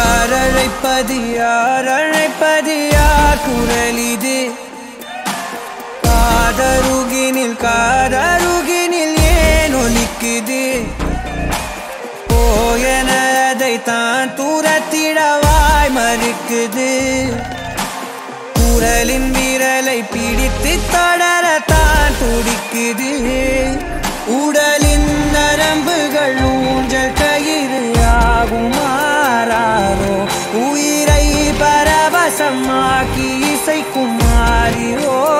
யார் அழைப்பது யார் அழைப்பது யார் குரல் இது காதருகினில் காதருகினில் ஏன் ஒலிக்குது போயனதை தான் தூரத்திடவாய் மறுக்குது குரலின் விரலை பிடித்து தொடரத்தான் துடிக்குது உடலின் நரம்புகள் ஊஞ்சல் கயிறு ஆகும் மாறாரோ உயிரை பரவசமாக்கி இசைக்கும் மாறி ஓ